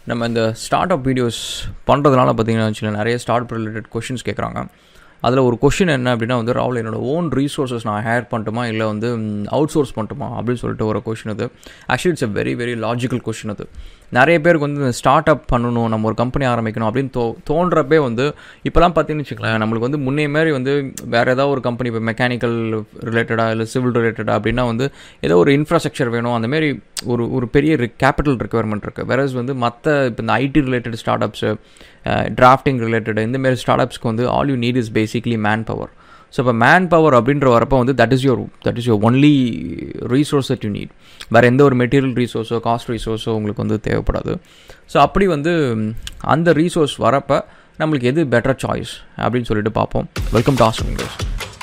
நம்ம இந்த start up videos பண்ணுறதுனால பார்த்தீங்கன்னா வச்சுக்கோங்க நிறைய ஸ்டார்ட் அப் ரிலேட்டட் கொஷின்ஸ் கேட்குறாங்க அதில் ஒரு கொஷின் என்ன அப்படின்னா வந்து ராகுல் என்னோட ஓன் ரீசோர்ஸஸ் நான் ஹேர் பண்ணட்டுமா இல்லை வந்து அவுட் சோர்ஸ் பண்ணட்டுமா அப்படின்னு சொல்லிட்டு ஒரு கொஷின் அது actually it's a very very logical question அது நிறைய பேருக்கு வந்து இந்த ஸ்டார்ட் அப் பண்ணணும் நம்ம ஒரு கம்பெனி ஆரம்பிக்கணும் அப்படின்னு தோ தோன்றப்பே வந்து இப்போலாம் பார்த்தீங்கன்னு வச்சுக்கலாம் நம்மளுக்கு வந்து முன்னே மாதிரி வந்து வேறு ஏதாவது ஒரு கம்பெனி இப்போ மெக்கானிக்கல் ரிலேட்டடாக இல்லை சிவில் ரிலேட்டடாக அப்படின்னா வந்து ஏதோ ஒரு இன்ஃப்ராஸ்ட்ரக்சர் வேணும் அந்த மாதிரி ஒரு ஒரு பெரிய கேபிட்டல் ரெக்குவயர்மெண்ட் இருக்குது வேறஸ் வந்து மற்ற இப்போ இந்த IT related startups drafting related இந்தமாரி ஸ்டார்ட் அப்ஸ்க்கு வந்து all you need is basically manpower so இப்போ மேன் பவர் அப்படின்ற வரப்போ வந்து that is your that is your only resource that you need வேறு எந்த ஒரு மெட்டீரியல் ரீசோர்ஸோ காஸ்ட் ரீசோர்ஸோ உங்களுக்கு வந்து தேவைப்படாது ஸோ அப்படி வந்து அந்த ரீசோர்ஸ் வரப்போ நம்மளுக்கு எது பெட்டர் சாய்ஸ் அப்படின்னு சொல்லிட்டு பார்ப்போம் welcome to ast English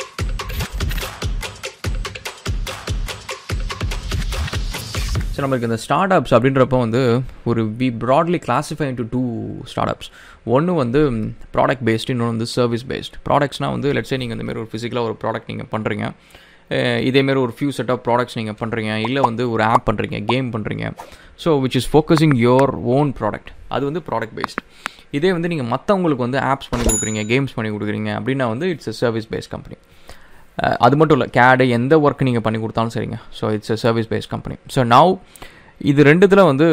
so நம்மளுக்கு இந்த ஸ்டார்ட் அப்ஸ் அப்படின்றப்போ வந்து ஒரு we broadly classify into two startups ஒன்று வந்து ப்ராடக்ட் பேஸ்டு இன்னொன்று வந்து சர்வீஸ் பேஸ்ட் ப்ராடக்ட்ஸ்னால் வந்து லெட்ஸே நீங்கள் இந்தமாரி ஒரு ஃபிசிக்கலாக ஒரு ப்ராடக்ட் நீங்கள் பண்ணுறீங்க இதேமாரி ஒரு ஃபியூ செட் ஆஃப் ப்ராடக்ட்ஸ் நீங்கள் பண்ணுறீங்க இல்லை வந்து ஒரு ஆப் பண்ணுறீங்க கேம் பண்ணுறீங்க so which is focusing your own product அது வந்து ப்ராடக்ட் பேஸ்ட் இதே வந்து நீங்கள் மற்றவங்களுக்கு வந்து ஆப்ஸ் பண்ணி கொடுக்குறீங்க கேம்ஸ் பண்ணி கொடுக்குறீங்க அப்படின்னா வந்து it's a service based company அது மட்டும் இல்லை கேடு எந்த ஒர்க் நீங்கள் பண்ணி கொடுத்தாலும் சரிங்க so it's a service based company so now இது ரெண்டுத்தில் வந்து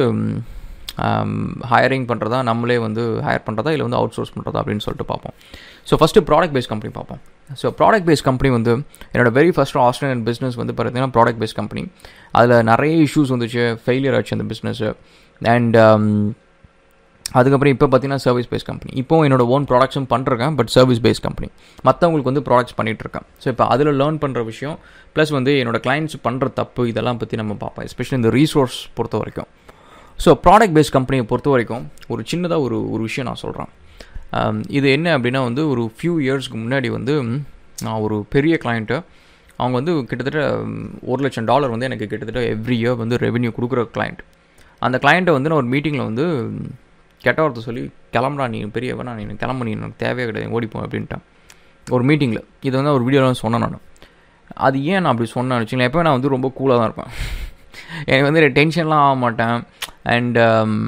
ஹையரிங் பண்ணுறதா நம்மளே வந்து ஹையர் பண்ணுறதா இல்லை வந்து அவுட் சோர்ஸ் பண்ணுறதா அப்படின்னு சொல்லிட்டு பார்ப்போம் so first product based company பார்ப்போம் ஸோ ப்ராடக்ட் பேஸ்ட் கம்பெனி வந்து என்னோட வெரி ஃபஸ்ட் ஆஸ்திரேலியன் பிஸ்னஸ் வந்து பார்த்தீங்கன்னா ப்ராடக்ட் பேஸ்ட் கம்பெனி அதில் நிறைய இஷ்யூஸ் வந்துச்சு ஃபெயிலியர் ஆச்சு அந்த பிஸ்னஸ்ஸு அண்ட் அதுக்கப்புறம் இப்போ பார்த்தீங்கன்னா சர்வீஸ் பேஸ் கம்பெனி இப்போ என்னோட ஓன் ப்ராடக்ட்ஸும் பண்ணுறேன் பட் சர்வீஸ் பேஸ் கம்பெனி மற்றவங்களுக்கு வந்து ப்ராடக்ட்ஸ் பண்ணிகிட்ருக்கேன் ஸோ இப்போ அதில் லேர்ன் பண்ணுற விஷயம் ப்ளஸ் வந்து என்னோட கிளைண்ட்ஸ் பண்ணுற தப்பு இதெல்லாம் பற்றி நம்ம பார்ப்போம் எஸ்பெஷலி இந்த ரீசோர்ஸ் பொறுத்த வரைக்கும் ஸோ ப்ராடக்ட் பேஸ் கம்பெனியை பொறுத்த வரைக்கும் ஒரு சின்னதாக ஒரு ஒரு விஷயம் நான் சொல்கிறேன் இது என்ன அப்படின்னா வந்து ஒரு ஃபியூ இயர்ஸ்க்கு முன்னாடி வந்து நான் ஒரு பெரிய கிளைண்ட்டு அவங்க வந்து கிட்டத்தட்ட ஒரு லட்சம் டாலர் வந்து எனக்கு கிட்டத்தட்ட எவ்ரி இயர் வந்து ரெவென்யூ கொடுக்குற கிளைண்ட் அந்த கிளைண்ட்டை வந்து நான் ஒரு மீட்டிங்கில் வந்து கெட்ட வார்த்தை சொல்லி கிளம்புறா நீ பெரியவனா நீ கிளம்ப நீ எனக்கு தேவையே கிடையாது ஓடிப்போம் அப்படின்ட்டேன் ஒரு மீட்டிங்கில் இது வந்து ஒரு வீடியோவில் சொன்னேன் நான் அது ஏன் நான் அப்படி சொன்னேன் வச்சுங்களேன் எப்போ நான் வந்து ரொம்ப கூலாக தான் இருப்பேன் எனக்கு வந்து டென்ஷன்லாம் ஆக மாட்டேன் அண்ட்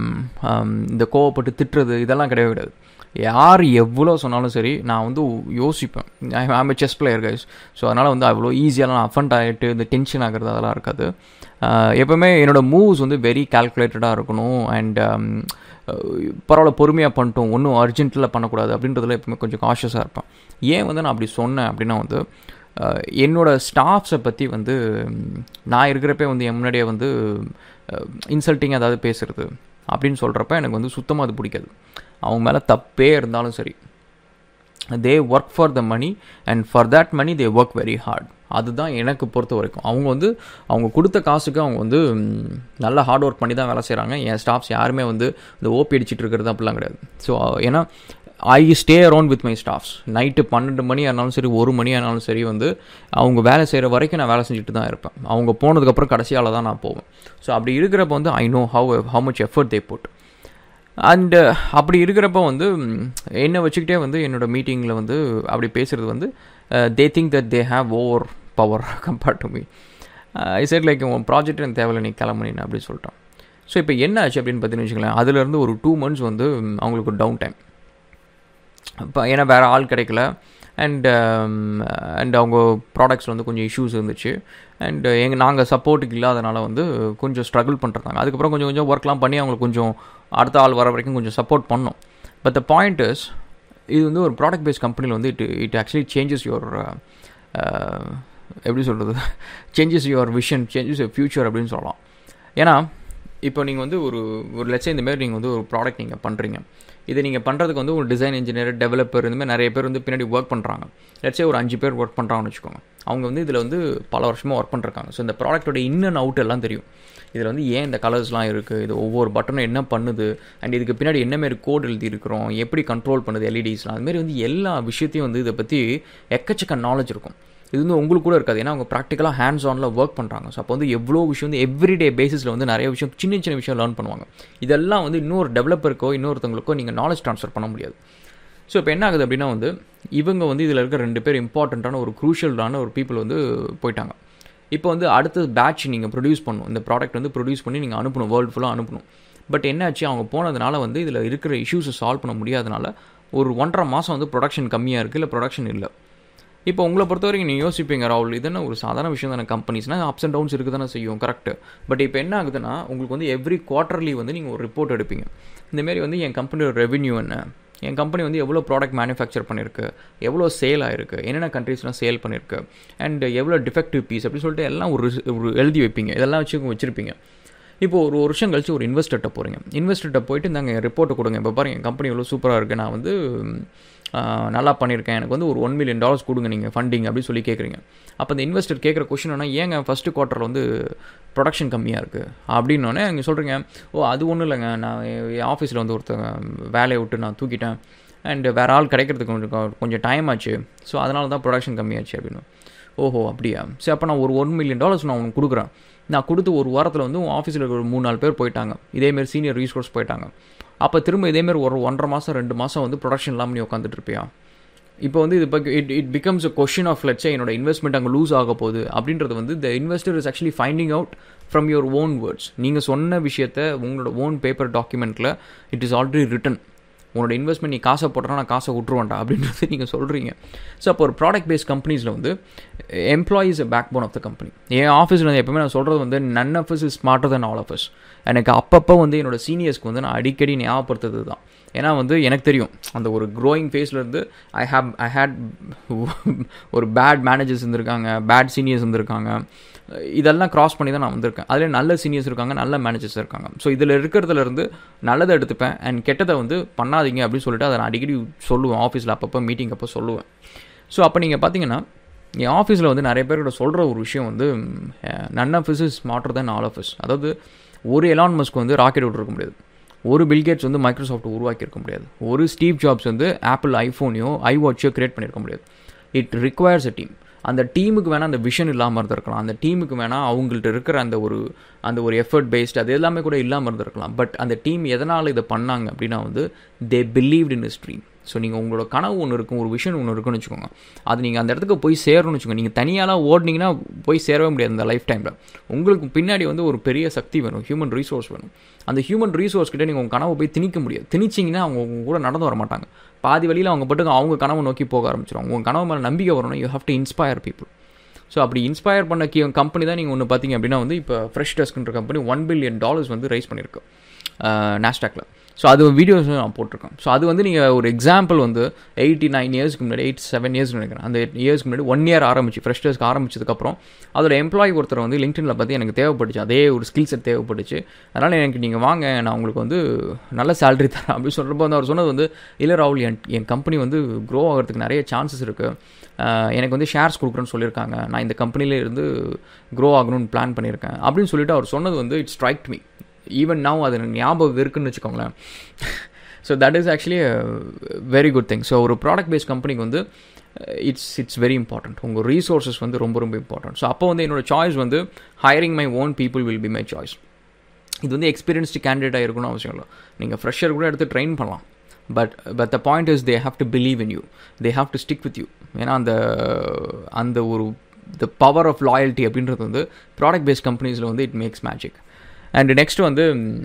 இந்த கோவப்பட்டு திட்டுறது இதெல்லாம் கிடையவே கிடையாது யார் எவ்வளோ சொன்னாலும் சரி நான் வந்து யோசிப்பேன் I'm chess player guys so அதனால் வந்து அவ்வளோ ஈஸியாக அஃபண்ட் ஆகிட்டு இந்த டென்ஷன் ஆகிறது அதெல்லாம் இருக்காது எப்போவுமே என்னோடய மூவ்ஸ் வந்து வெரி கால்குலேட்டடாக இருக்கணும் அண்ட் பரவாயில்ல பொறுமையாக பண்ணிட்டோம் ஒன்றும் அர்ஜென்ட்டில் பண்ணக்கூடாது அப்படின்றதுல எப்பவுமே கொஞ்சம் காஷியஸாக இருப்பேன் ஏன் வந்து நான் அப்படி சொன்னேன் அப்படின்னா வந்து என்னோடய ஸ்டாஃப்ஸை பற்றி வந்து நான் இருக்கிறப்ப வந்து என் முன்னாடியே வந்து இன்சல்ட்டிங் ஏதாவது பேசுகிறது அப்படின்னு சொல்கிறப்ப எனக்கு வந்து சுத்தமாக அது பிடிக்காது அவங்க மேலே தப்பே இருந்தாலும் சரி they work for the money and for that money they work very hard அதுதான் எனக்கு பொறுத்த வரைக்கும் அவங்க வந்து அவங்க கொடுத்த காசுக்கு அவங்க வந்து நல்லா ஹார்ட் ஒர்க் பண்ணி தான் வேலை செய்கிறாங்க என் ஸ்டாஃப்ஸ் யாருமே வந்து இந்த ஓபி அடிச்சிட்டு இருக்கிறது அப்படிலாம் கிடையாது ஸோ ஏன்னா I stay around with my staffs night பன்னெண்டு மணி ஆனாலும் சரி ஒரு மணி ஆனாலும் சரி வந்து அவங்க வேலை செய்கிற வரைக்கும் நான் வேலை செஞ்சுட்டு தான் இருப்பேன் அவங்க போனதுக்கப்புறம் கடைசியால் தான் நான் போவேன் ஸோ அப்படி இருக்கிறப்ப வந்து I know how how much effort they put and அப்படி இருக்கிறப்ப வந்து என்னை வச்சுக்கிட்டே வந்து என்னோடய மீட்டிங்கில் வந்து அப்படி பேசுகிறது வந்து they think that they have over power compared to me I said like உன் ப்ராஜெக்ட் எனக்கு தேவையில்லை நீ கிளம்புனீங்க அப்படின்னு சொல்லிட்டான் ஸோ இப்போ என்ன ஆச்சு அப்படின்னு பார்த்தீங்கன்னு வச்சுக்கலாம் அதுலேருந்து ஒரு டூ மந்த்ஸ் வந்து அவங்களுக்கு ஒரு டவுன் டைம் இப்போ ஏன்னா வேறு ஆள் கிடைக்கல அண்ட் அண்ட் அவங்க ப்ராடக்ட்ஸில் வந்து கொஞ்சம் இஷ்யூஸ் இருந்துச்சு அண்ட் எங்கள் நாங்கள் சப்போர்ட்டுக்கு இல்லாதனால வந்து கொஞ்சம் ஸ்ட்ரகிள் பண்ணுறாங்க அதுக்கப்புறம் கொஞ்சம் கொஞ்சம் ஒர்க்லாம் பண்ணி அவங்களுக்கு கொஞ்சம் அடுத்த ஆள் வர வரைக்கும் கொஞ்சம் சப்போர்ட் பண்ணோம் பட் த பாயிண்ட் இஸ் இது வந்து ஒரு ப்ராடக்ட் பேஸ்ட் கம்பெனியில் வந்து it it actually changes your எப்படி சொல்கிறது changes your vision changes your future அப்படின்னு சொல்லலாம் ஏன்னா இப்போ நீங்கள் வந்து ஒரு ஒரு லட்சம் இந்தமாரி நீங்கள் வந்து ஒரு ப்ராடக்ட் நீங்கள் பண்ணுறீங்க இதை நீங்கள் பண்ணுறதுக்கு வந்து ஒரு டிசைன் இன்ஜினியர் டெவலப்பர் இந்தமாதிரி நிறைய பேர் வந்து பின்னாடி ஒர்க் பண்ணுறாங்க லட்சே ஒரு அஞ்சு பேர் ஒர்க் பண்ணுறாங்கன்னு வச்சுக்கோங்க அவங்க வந்து இதில் வந்து பல வருஷமாக ஒர்க் பண்ணிருக்காங்க ஸோ இந்த ப்ராடக்ட்டோட இன் அண்ட் அவுட் எல்லாம் தெரியும் இதில் வந்து ஏன் இந்த கலர்ஸ்லாம் இருக்குது இது ஒவ்வொரு பட்டனும் என்ன பண்ணுது அண்ட் இதுக்கு பின்னாடி என்ன மாரி கோட் எழுதியிருக்கிறோம் எப்படி கண்ட்ரோல் பண்ணுது எல்இடிஸ்லாம் அதுமாரி வந்து எல்லா விஷயத்தையும் வந்து இதை பற்றி எக்கச்சக்க நாலேஜ் இருக்கும் இது வந்து உங்களுக்கு கூட இருக்காது ஏன்னா அவங்க ப்ராக்டிக்கலாக ஹேண்ட்ஸ் ஆனில் ஒர்க் பண்ணுறாங்க ஸோ அப்போ வந்து எவ்வளோ விஷயம் வந்து எவ்ரிடே பேசிஸில் வந்து நிறைய விஷயம் சின்ன சின்ன விஷயம் லேர்ன் பண்ணுவாங்க இதெல்லாம் வந்து இன்னொரு டெவலப்பருக்கோ இன்னொருத்தவங்களுக்கோ நீங்கள் நாலேஜ் ட்ரான்ஸ்ஃபர் பண்ண முடியாது ஸோ இப்போ என்ன ஆகுது அப்படின்னா வந்து இவங்க வந்து இதில் இருக்க ரெண்டு பேர் இம்பார்ட்டண்ட்டான ஒரு க்ரூஷியலான ஒரு பீப்புள் வந்து போயிட்டாங்க இப்போ வந்து அடுத்த பேட்ச் நீங்கள் ப்ரொடியூஸ் பண்ணணும் இந்த ப்ராடக்ட் வந்து ப்ரொடியூஸ் பண்ணி நீங்கள் அனுப்பணும் வேர்ல்டு ஃபுல்லாக அனுப்பணும் பட் என்னாச்சு அவங்க போனதுனால வந்து இதில் இருக்கிற இஷ்யூஸை சால்வ் பண்ண முடியாதனால ஒரு ஒன்றரை மாதம் வந்து ப்ரொடக்ஷன் கம்மியாக இருக்குது இல்லை ப்ரொடக்ஷன் இல்லை இப்போ உங்களை பொறுத்த வரைக்கும் நீங்கள் யோசிப்பீங்க ராகுல் இது என்ன ஒரு சாதாரண விஷயம் தானே கம்பெனிஸ்னால் அப்ஸ் அண்ட் டவுன்ஸ் இருக்குது தானே செய்யும் கரெக்ட் பட் இப்போ என்ன ஆகுதுன்னா உங்களுக்கு வந்து எவ்ரி குவார்ட்டர்லி வந்து நீங்கள் ஒரு ரிப்போர்ட் எடுப்பீங்க இந்தமாரி வந்து என் கம்பெனியோட ரெவென்யூ என்ன என் கம்பெனி வந்து எவ்வளோ ப்ராடக்ட் மேனுஃபேக்சர் பண்ணியிருக்கு எவ்வளோ சேல் ஆயிருக்கு என்னென்ன கண்ட்ரீஸ்லாம் சேல் பண்ணியிருக்கு அண்ட் எவ்வளோ டிஃபெக்டிவ் பீஸ் அப்படின்னு சொல்லிட்டு எல்லாம் ஒரு ஒரு எழுதி வைப்பீங்க இதெல்லாம் வச்சு வச்சுருப்பீங்க இப்போ ஒரு வருஷம் கழிச்சு ஒரு இன்வெஸ்டர்கிட்ட போகிறீங்க இன்வெஸ்டர்கிட்ட போயிட்டு இந்தாங்க என் ரிப்போர்ட்டை கொடுங்க இப்போ பாருங்க என் கம்பெனி எவ்வளோ சூப்பராக இருக்குது நான் வந்து நல்லா பண்ணியிருக்கேன் எனக்கு வந்து ஒரு ஒன் மில்லியன் டாலர்ஸ் கொடுங்க நீங்கள் ஃபண்டிங் அப்படின்னு சொல்லி கேட்குறீங்க அப்போ அந்த இன்வெஸ்டர் கேட்குற கொஷின் என்ன ஏங்க ஃபஸ்ட்டு குவார்ட்டரில் வந்து ப்ரொடக்ஷன் கம்மியாக இருக்குது அப்படின்னோடனே நீங்கள் சொல்கிறீங்க ஓ அது ஒன்றும் இல்லைங்க நான் என் ஆஃபீஸில் வந்து ஒருத்தங்க வேலையை விட்டு நான் தூக்கிட்டேன் அண்ட் வேறு ஆள் கிடைக்கிறதுக்கு கொஞ்சம் கொஞ்சம் டைம் ஆச்சு ஸோ அதனால தான் ப்ரொடக்ஷன் கம்மியாச்சு அப்படின்னு ஓஹோ அப்படியா சரி அப்போ நான் ஒரு ஒன் மில்லியன் டாலர்ஸ் நான் உனக்கு கொடுக்குறேன் நான் கொடுத்து ஒரு வாரத்தில் வந்து உன் ஆஃபீஸில் இருக்கிற ஒரு மூணு நாலு பேர் போயிட்டாங்க இதேமாரி சீனியர் ரீசோர்ஸ் போயிட்டாங்க அப்போ திரும்ப இதேமாரி ஒரு ஒன்றரை மாதம் ரெண்டு மாதம் வந்து ப்ரொடக்ஷன் இல்லாமல் நீ உட்காந்துட்டு இருப்பியா இப்போ வந்து இது இப்போ it it becomes a question of லட்சே என்னோட இன்வெஸ்ட்மெண்ட் அங்கே லூஸ் ஆக போகுது அப்படின்றது வந்து the investor is actually finding out from your own words நீங்கள் சொன்ன விஷயத்த உங்களோட ஓன் பேப்பர் டாக்குமெண்ட்டில் இட் இஸ் ஆல்ரெடி ரிட்டன் உன்னோட இன்வெஸ்ட்மெண்ட் நீ காசை போட்டனா நான் காசை விட்ருவேன்டா அப்படின்றது நீங்கள் சொல்கிறீங்க ஸோ அப்போ ஒரு ப்ராடக்ட் பேஸ்ட் கம்பெனிஸில் வந்து employees backbone of the company என் ஆஃபீஸில் வந்து எப்பவுமே நான் சொல்கிறது வந்து none of us is smarter than all of us எனக்கு அப்பப்போ வந்து என்னோட சீனியர்ஸ்க்கு வந்து நான் அடிக்கடி ஞாபகப்படுத்துறது தான் ஏன்னா வந்து எனக்கு தெரியும் அந்த ஒரு க்ரோயிங் ஃபேஸ்லேருந்து ஐ ஹாவ் ஐ ஹேட் ஒரு பேட் மேனேஜர்ஸ் இருந்திருக்காங்க பேட் சீனியர்ஸ் இருந்திருக்காங்க இதெல்லாம் கிராஸ் பண்ணி தான் நான் வந்திருக்கேன் அதில் நல்ல சீனியர்ஸ் இருக்காங்க நல்ல மேனேஜர்ஸ் இருக்காங்க ஸோ இதில் இருக்கிறதுல இருந்து நல்லதை எடுத்துப்பேன் அண்ட் கெட்டதை வந்து பண்ணாதீங்க அப்படின்னு சொல்லிட்டு அதை நான் அடிக்கடி சொல்லுவேன் ஆஃபீஸில் அப்பப்போ மீட்டிங் அப்போ சொல்லுவேன் ஸோ அப்போ நீங்கள் பார்த்தீங்கன்னா என் ஆஃபீஸில் வந்து நிறைய பேர்கிட்ட சொல்கிற ஒரு விஷயம் வந்து none of us is smarter then all of us அதாவது ஒரு எலான் மஸ்க்கு வந்து ராக்கெட் விட்டுருக்க முடியாது ஒரு பில்கேட்ஸ் வந்து மைக்ரோசாஃப்ட் உருவாக்கியிருக்க முடியாது ஒரு ஸ்டீவ் ஜாப்ஸ் வந்து ஆப்பிள் ஐஃபோனையோ ஐ வாட்சோ கிரியேட் பண்ணியிருக்க முடியாது இட் ரிக்வயர்ஸ் அ டீம் அந்த டீமுக்கு வேணால் அந்த விஷன் இல்லாமல் இருந்திருக்கலாம் அந்த டீமுக்கு வேணால் அவங்கள்ட்ட இருக்கிற அந்த ஒரு அந்த ஒரு எஃபர்ட் பேஸ்ட் அது எல்லாமே கூட இல்லாமல் இருந்திருக்கலாம் பட் அந்த டீம் எதனால் இதை பண்ணாங்க அப்படின்னா வந்து they believed in his dream so நீங்கள் உங்களோட கனவு ஒன்று இருக்கும் ஒரு விஷன் ஒன்று இருக்குன்னு வச்சுக்கோங்க அது நீங்கள் அந்த இடத்துக்கு போய் சேரணும்னு வச்சுக்கோங்க நீங்கள் தனியாலாம் ஓடினீங்கன்னா போய் சேரவே முடியாது அந்த லைஃப் டைமில் உங்களுக்கு பின்னாடி வந்து ஒரு பெரிய சக்தி வேணும் ஹியூமன் ரீசோர்ஸ் வேணும் அந்த ஹியூமன் ரீசோர்ஸ் கிட்டே நீங்கள் உங்கள் கனவை போய் திணிக்க முடியாது திணிச்சிங்கன்னா அவங்க உங்க கூட நடந்து வர மாட்டாங்க பாதி வழியில் அவங்க பட்டுக்கு அவங்க கனவை நோக்கி போக ஆரம்பிச்சிடும் உங்கள் கனவு மேலே நம்பிக்கை வரணும் you have to inspire people so அப்படி இன்ஸ்பயர் பண்ண கி கம்பெனி தான் நீங்கள் ஒன்று பார்த்தீங்க அப்படின்னா வந்து இப்போ ஃப்ரெஷ் டெஸ்க்ன்ற கம்பெனி ஒன் பில்லியன் டாலர்ஸ் வந்து ரைஸ் பண்ணியிருக்கு நாஸ்டாக்ல ஸோ அது வீடியோஸ் நான் போட்டிருக்கேன் ஸோ அது வந்து நீங்கள் ஒரு எக்ஸாம்பிள் வந்து எயிட்டி நைன் இயர்ஸ்க்கு முன்னாடி எயிட் செவன் இயர்ஸ் நினைக்கிறேன் அந்த இயர்ஸ்க்கு முன்னாடி ஒன் இயர் ஆரம்பிச்சு ஃப்ரெஷர்ஸ்க்கு ஆரம்பிச்சதுக்கப்புறம் அதோட எம்ப்ளாயி ஒருத்தர் வந்து லிங்க்டினில் பார்த்து எனக்கு தேவைப்பட்டுச்சு அதே ஒரு ஸ்கில் செட் தேவைப்பட்டுச்சு அதனால் எனக்கு நீங்கள் வாங்க நான் உங்களுக்கு வந்து நல்ல சேலரி தரேன் அப்படின்னு சொல்கிறப்போ வந்து அவர் சொன்னது வந்து இல்லை ராகுல் என் என் கம்பெனி வந்து க்ரோ ஆகிறதுக்கு நிறைய சான்சஸ் இருக்குது எனக்கு வந்து ஷேர்ஸ் கொடுக்குறேன்னு சொல்லியிருக்காங்க நான் இந்த கம்பெனிலே இருந்து க்ரோ ஆகணும்னு பிளான் பண்ணியிருக்கேன் அப்படின்னு சொல்லிட்டு அவர் சொன்னது வந்து it strike me even now அது ஞாபகம் இருக்குன்னு வச்சுக்கோங்களேன் so that is actually very good thing so ஒரு ப்ராடக்ட் பேஸ்ட் கம்பெனிக்கு வந்து இட்ஸ் இட்ஸ் வெரி இம்பார்ட்டன்ட் உங்கள் ரீசோர்ஸஸ் வந்து ரொம்ப ரொம்ப இம்பார்ட்டன்ட் ஸோ அப்போ வந்து என்னோட சாய்ஸ் வந்து hiring my own people will be my choice இது வந்து எக்ஸ்பீரியன்ஸ்டு கேண்டிடேட்டாக இருக்கணும் அவசியம் இல்லை நீங்கள் ஃப்ரெஷர் கூட எடுத்து ட்ரெயின் பண்ணலாம் but but the point is they have to believe in you they have to stick with you ஏன்னா அந்த அந்த ஒரு த பவர் ஆஃப் லாயல்ட்டி அப்படின்றது வந்து ப்ராடக்ட் பேஸ்ட் கம்பெனிஸில் வந்து it makes magic and next வந்து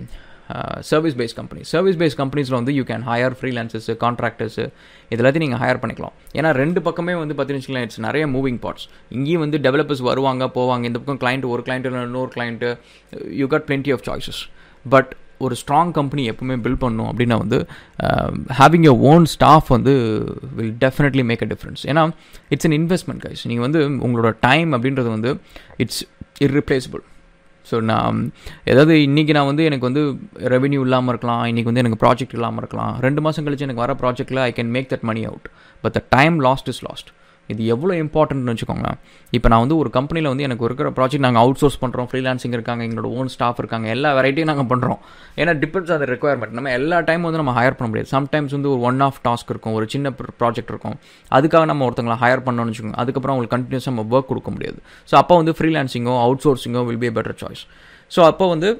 service based company service based கம்பெனிஸில் வந்து you can hire freelancers contractors இதெல்லாத்தையும் நீங்கள் ஹையர் பண்ணிக்கலாம் ஏன்னா ரெண்டு பக்கமே வந்து பார்த்தீங்கன்னு இட்ஸ் நிறைய மூவிங் பார்ட்ஸ் இங்கேயும் வந்து டெவலப்பர்ஸ் வருவாங்க போவாங்க இந்த பக்கம் கிளைண்ட் ஒரு கிளைண்ட் இல்லை இன்னொரு client you got plenty of choices but ஒரு ஸ்ட்ராங் கம்பெனி எப்பவுமே பில்ட் பண்ணும் அப்படின்னா வந்து ஹேவிங் யர் ஓன் ஸ்டாஃப் வந்து will definitely make a difference ஏன்னா இட்ஸ் அன் இன்வெஸ்ட்மெண்ட் கைஸ் நீங்கள் வந்து உங்களோட டைம் அப்படின்றது வந்து இட்ஸ் இர்ரிப்ளேசபிள் ஸோ நான் ஏதாவது இன்றைக்கி நான் வந்து எனக்கு வந்து ரெவென்யூ இல்லாமல் இருக்கலாம் இன்றைக்கி வந்து எனக்கு ப்ராஜெக்ட் இல்லாமல் இருக்கலாம் ரெண்டு மாதம் கழிச்சு எனக்கு வர ப்ராஜெக்ட்டில் I can make that money out but the time lost is lost இது எவ்வளோ இம்பார்ட்டன்ட்னு வச்சுக்கோங்க இப்போ நான் வந்து ஒரு கம்பெனியில் வந்து எனக்கு இருக்கிற ப்ராஜெக்ட் நாங்கள் அவுட் சோர்ஸ் பண்ணுறோம் ஃப்ரீலான்சிங் இருக்காங்க எங்களோட ஓன் ஸ்டாஃப் இருக்காங்க எல்லா வெரைட்டியும் நாங்கள் பண்ணுறோம் ஏன்னா டிபெண்ட்ஸ் அந்த ரெக்குவயர்மெண்ட் நம்ம எல்லா டைம் வந்து நம்ம ஹையர் பண்ண முடியாது சம்டைம்ஸ் வந்து ஒரு ஒன் ஆஃப் டாஸ்க் இருக்கும் ஒரு சின்ன ப்ராஜெக்ட் இருக்கும் அதுக்காக நம்ம ஒருத்தங்களை ஹையர் பண்ணோம்னு வச்சுக்கோங்க அதுக்கப்புறம் அவங்களுக்கு கண்டினியூஸாக நம்ம ஒர்க் கொடுக்க முடியாது ஸோ அப்போ வந்து ஃப்ரீலான்சிங்கோ அவுட் சோர்சிங்கோ will be better choice so அப்போ வந்து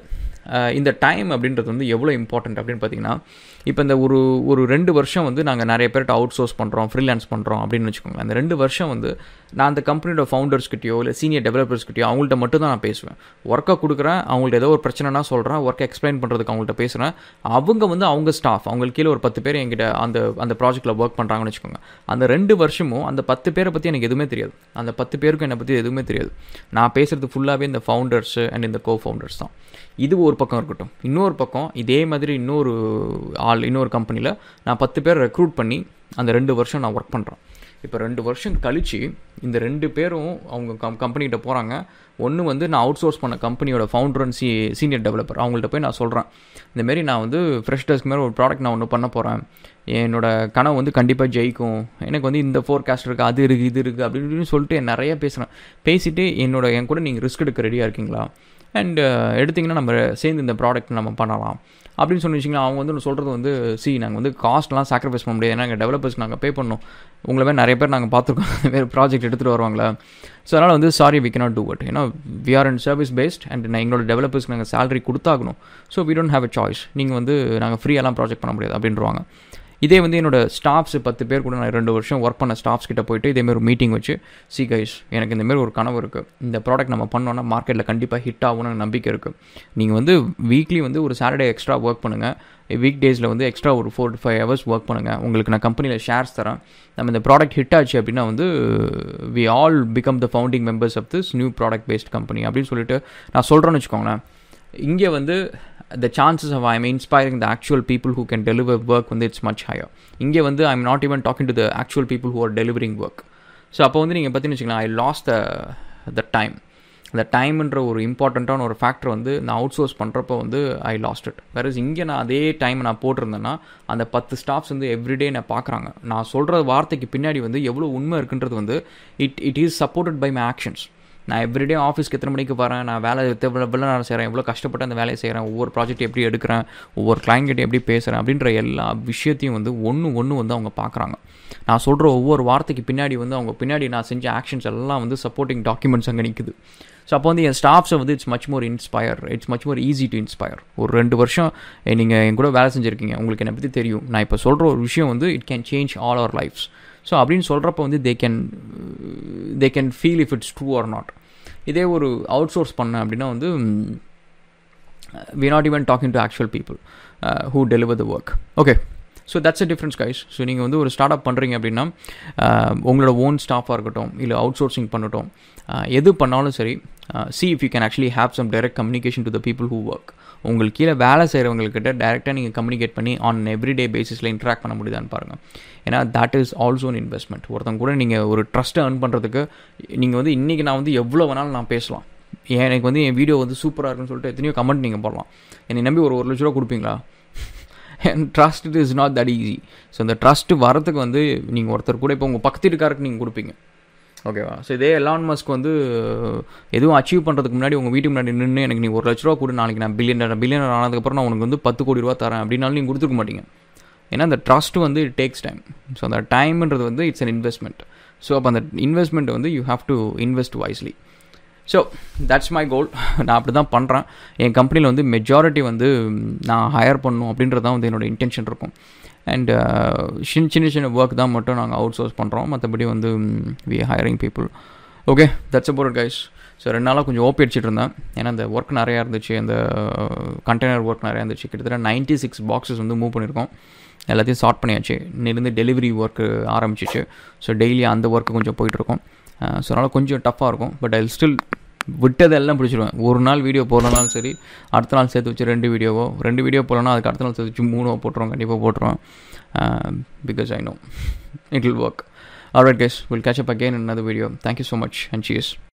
இந்த டைம் அப்படின்றது வந்து எவ்வளோ இம்பார்ட்டன்ட் அப்படின்னு பார்த்தீங்கன்னா இப்போ இந்த ஒரு ஒரு ரெண்டு வருஷம் வந்து நாங்கள் நிறைய பேர்கிட்ட அவுட் சோர்ஸ் பண்ணுறோம் ஃப்ரீலான்ஸ் பண்ணுறோம் அப்படின்னு வச்சுக்கோங்களேன் அந்த ரெண்டு வருஷம் வந்து நான் அந்த கம்பெனியோட ஃபவுண்டர்ஸ்கிட்டயோ இல்லை சீனியர் டெவலப்பர்ஸ்கிட்டயோ அவங்கள்ட்ட மட்டும் தான் நான் பேசுவேன் ஒர்க்கை கொடுக்குறேன் அவங்கள்ட்ட ஏதோ ஒரு பிரச்சனைனா சொல்கிறேன் ஒர்க்கை எக்ஸ்பிளைன் பண்ணுறதுக்கு அவங்கள்ட்ட பேசுகிறேன் அவங்க வந்து அவங்க ஸ்டாஃப் அவங்களுக்கு கீழே ஒரு பத்து பேர் என்கிட்ட அந்த அந்த ப்ராஜெக்ட்டில் ஒர்க் பண்ணுறாங்கன்னு வச்சுக்கோங்க அந்த ரெண்டு வருஷமும் அந்த பத்து பேரை பற்றி எனக்கு எதுவுமே தெரியாது அந்த பத்து பேருக்கும் என்னை பற்றி எதுவுமே தெரியாது நான் பேசுகிறது ஃபுல்லாகவே இந்த ஃபவுண்டர்ஸ் அண்ட் இந்த கோ ஃபவுண்டர்ஸ் தான் இது ஒரு பக்கம் இருக்கட்டும் இன்னொரு பக்கம் இதே மாதிரி இன்னொரு ஆள் இன்னொரு கம்பெனியில் நான் பத்து பேர் ரெக்ரூட் பண்ணி அந்த ரெண்டு வருஷம் நான் ஒர்க் பண்ணுறேன் இப்போ ரெண்டு வருஷம் கழித்து இந்த ரெண்டு பேரும் அவங்க கம் கம்பெனிகிட்ட போகிறாங்க ஒன்று வந்து நான் அவுட் சோர்ஸ் பண்ண கம்பெனியோட ஃபவுண்டர் அண்ட் சி சீனியர் டெவலப்பர் அவங்கள்ட்ட போய் நான் சொல்கிறேன் இந்தமாரி நான் வந்து ஃப்ரெஷ் டெஸ்க் மேலே ஒரு ப்ராடக்ட் நான் ஒன்று பண்ண போகிறேன் என்னோட கனவு வந்து கண்டிப்பாக ஜெயிக்கும் எனக்கு வந்து இந்த ஃபோர்காஸ்ட் இருக்குது அது இருக்குது இது இருக்குது அப்படி இப்படின்னு சொல்லிட்டு நிறைய பேசுகிறேன் பேசிவிட்டு என்னோட என் கூட நீங்கள் ரிஸ்க் எடுக்க ரெடியாக இருக்கீங்களா அண்ட் எடுத்திங்கன்னா நம்ம சேர்ந்து இந்த ப்ராடக்ட் நம்ம பண்ணலாம் அப்படின்னு சொல்லி வச்சிங்களா அவங்க வந்து சொல்கிறது வந்து சி நாங்கள் வந்து காஸ்ட்லாம் சாக்ரிஃபைஸ் பண்ண முடியாது ஏன்னா எங்கள் டெவலப்பர்ஸ் நாங்கள் பே பண்ணோம் உங்களை மாதிரி நிறைய பேர் நாங்கள் பார்த்துருக்கோம் வேறு ப்ராஜெக்ட் எடுத்துகிட்டு வருவாங்களே ஸோ அதனால் வந்து sorry we cannot do it ஏன்னா we are and service based and நான் எங்களோட டெவலப்பர்ஸ்க்கு நாங்கள் சேலரி கொடுத்தாகணும் so we don't have a choice நீங்கள் வந்து நாங்கள் ஃப்ரீயெல்லாம் ப்ராஜெக்ட் பண்ண முடியாது அப்படின்றவாங்க இதே வந்து என்னோட ஸ்டாஃப்ஸ் பத்து பேர் கூட நான் ரெண்டு வருஷம் ஒர்க் பண்ண ஸ்டாஃப்ஸ் கிட்ட போயிட்டு இதேமாரி ஒரு மீட்டிங் வச்சு சி கைஸ் எனக்கு இந்தமாரி ஒரு கனவு இருக்குது இந்த ப்ராடக்ட் நம்ம பண்ணோன்னா மார்க்கெட்டில் கண்டிப்பாக ஹிட் ஆகும்னு நம்பிக்கை இருக்குது நீங்கள் வந்து வீக்லி வந்து ஒரு சாட்டர்டே எக்ஸ்ட்ரா ஒர்க் பண்ணுங்கள் வீக் டேஸில் வந்து எக்ஸ்ட்ரா ஒரு four to five hours work பண்ணுங்கள் உங்களுக்கு நான் கம்பெனியில் ஷேர்ஸ் தரேன் நம்ம இந்த ப்ராடக்ட் ஹிட் ஆச்சு அப்படின்னா வந்து we all become the founding members of this new product based company அப்படின்னு சொல்லிட்டு நான் சொல்கிறேன்னு வச்சுக்கோங்களேன் இங்கே வந்து the chances of I'm inspiring the actual people who can deliver work வந்து இட்ஸ் மச் ஹையர் இங்கே வந்து I'm not even talking to the actual people who are delivering work so அப்போ வந்து நீங்கள் பார்த்தீங்கன்னு வச்சுக்கலாம் ஐ லாஸ் த த டைம் அந்த டைம்ன்ற ஒரு இம்பார்ட்டண்ட்டான ஒரு ஃபேக்டர் வந்து நான் அவுட் சோர்ஸ் பண்ணுறப்போ வந்து ஐ லாஸ்ட் இட் வேற இங்கே நான் அதே டைம் நான் போட்டிருந்தேன்னா அந்த பத்து ஸ்டாஃப்ஸ் வந்து எவ்ரிடே நான் பார்க்குறாங்க நான் சொல்கிற வார்த்தைக்கு பின்னாடி வந்து எவ்வளோ உண்மை இருக்குன்றது வந்து it it is supported by my actions நான் எவ்ரிடே ஆஃபீஸ்க்கு எத்தனை மணிக்கு வரேன் நான் வேலை எவ்வளோ எவ்வளோ நேரம் செய்கிறேன் எவ்வளோ கஷ்டப்பட்டு அந்த வேலையை செய்கிறேன் ஒவ்வொரு ப்ராஜெக்ட் எப்படி எடுக்கிறேன் ஒவ்வொரு கிளைண்ட் கிட்ட எப்படி பேசுகிறேன் அப்படின்ற எல்லா விஷயத்தையும் வந்து ஒன்று ஒன்று வந்து அவங்க பார்க்குறாங்க நான் சொல்கிற ஒவ்வொரு வார்த்தைக்கு பின்னாடி வந்து அவங்க பின்னாடி நான் செஞ்ச ஆக்ஷன்ஸ் எல்லாம் வந்து சப்போர்ட்டிங் டாக்குமெண்ட்ஸ் அங்கே நிற்குது ஸோ அப்போ வந்து என் ஸ்டாஃப்ஸை வந்து it's much more inspire it's much more easy to inspire ஒரு ரெண்டு வருஷம் நீங்கள் என் கூட வேலை செஞ்சுருக்கீங்க உங்களுக்கு என்னை பற்றி தெரியும் நான் இப்போ சொல்கிற ஒரு விஷயம் வந்து it can change all our lives so அப்படின்னு சொல்கிறப்ப வந்து they can they can feel if it's true or not இதே ஒரு அவுட் சோர்ஸ் பண்ணேன் அப்படின்னா வந்து we not even talking to actual people who deliver the work okay so that's a difference guys so நீங்கள் வந்து ஒரு ஸ்டார்ட் அப் பண்ணுறீங்க அப்படின்னா உங்களோட ஓன் ஸ்டாஃபாக இருக்கட்டும் இல்லை அவுட் சோர்சிங் பண்ணட்டும் எது பண்ணாலும் சரி see if you can actually have some direct communication to the people who work உங்களுக்கு கீழே வேலை செய்கிறவங்கக்கிட்ட டேரெக்டாக நீங்கள் கம்யூனிகேட் பண்ணி ஆன் எவ்ரிடே பேசிஸில் இன்ட்ராக்ட் பண்ண முடியுதான்னு பாருங்கள் ஏன்னா that is also an investment ஒருத்தங்க கூட நீங்கள் ஒரு ட்ரஸ்ட்டை ஏர்ன் பண்ணுறதுக்கு நீங்கள் வந்து இன்றைக்கி நான் வந்து எவ்வளோ வேணாலும் நான் பேசலாம் எனக்கு வந்து என் வீடியோ வந்து சூப்பராக இருக்குன்னு சொல்லிட்டு எத்தனையோ கமெண்ட் நீங்கள் போடலாம் என்னை நம்பி ஒரு ஒரு லட்ச ரூபா கொடுப்பீங்களா and trust it is not that easy so அந்த ட்ரஸ்ட்டு வரத்துக்கு வந்து நீங்கள் ஒருத்தர் கூட இப்போ உங்கள் பக்கத்து வீட்டுக்காருக்கு நீங்கள் கொடுப்பீங்க ஓகேவா ஸோ இதே எலான் மஸ்க் வந்து எதுவும் அச்சீவ் பண்ணுறதுக்கு முன்னாடி உங்கள் வீட்டுக்கு முன்னாடி நின்று எனக்கு நீ ஒரு லட்ச ரூபா கூட நாளைக்கு நான் பில்லியனர் பில்லியனர் ஆனதுக்கப்புறம் நான் உனக்கு வந்து பத்து கோடி ரூபா தரேன் அப்படின்னாலும் நீங்கள் கொடுத்துருக்க மாட்டீங்க ஏன்னா அந்த ட்ரஸ்ட் வந்து இட் டேக்ஸ் டைம் ஸோ அந்த டைம்ன்றது வந்து இட்ஸ் அன் இன்வெஸ்ட்மெண்ட் ஸோ அப்போ அந்த இன்வெஸ்ட்மெண்ட் வந்து you have to invest wisely so that's my goal நான் அப்படி தான் பண்ணுறேன் என் கம்பெனியில் வந்து மெஜாரிட்டி வந்து நான் ஹையர் பண்ணணும் அப்படின்றது தான் வந்து என்னோடய இன்டென்ஷன் இருக்கும் அண்ட் சின்ன சின்ன சின்ன ஒர்க் தான் மட்டும் நாங்கள் அவுட் சோர்ஸ் பண்ணுறோம் மற்றபடி வந்து we hiring people okay that's about guys so ரெண்டு நாளாக கொஞ்சம் ஓப்பி அடிச்சிட்டு இருந்தேன் ஏன்னா அந்த ஒர்க் நிறையா இருந்துச்சு அந்த கண்டெய்னர் ஒர்க் நிறையா இருந்துச்சு கிட்டத்தட்ட நைன்ட்டி சிக்ஸ் பாக்ஸஸ் வந்து மூவ் பண்ணியிருக்கோம் எல்லாத்தையும் சார்ட் பண்ணியாச்சு இன்னிலிருந்து டெலிவரி ஒர்க்கு ஆரம்பிச்சிச்சு ஸோ டெய்லி அந்த ஒர்க்கு கொஞ்சம் போயிட்டுருக்கோம் ஸோ அதனால் கொஞ்சம் டஃப்பாக இருக்கும் பட் ஐ ஸ்டில் விட்டதெல்லாம் பிடிச்சிடுவேன் ஒரு நாள் வீடியோ போடலனாலும் சரி அடுத்த நாள் சேர்த்து வச்சு ரெண்டு வீடியோவோ ரெண்டு வீடியோ போடலன்னா அதுக்கு அடுத்த நாள் சேர்த்து வச்சு மூணோ போட்டுருவோம் கண்டிப்பாக போட்டுருவேன் because I know it will work alright guys will catch up again another video thank you so much and cheers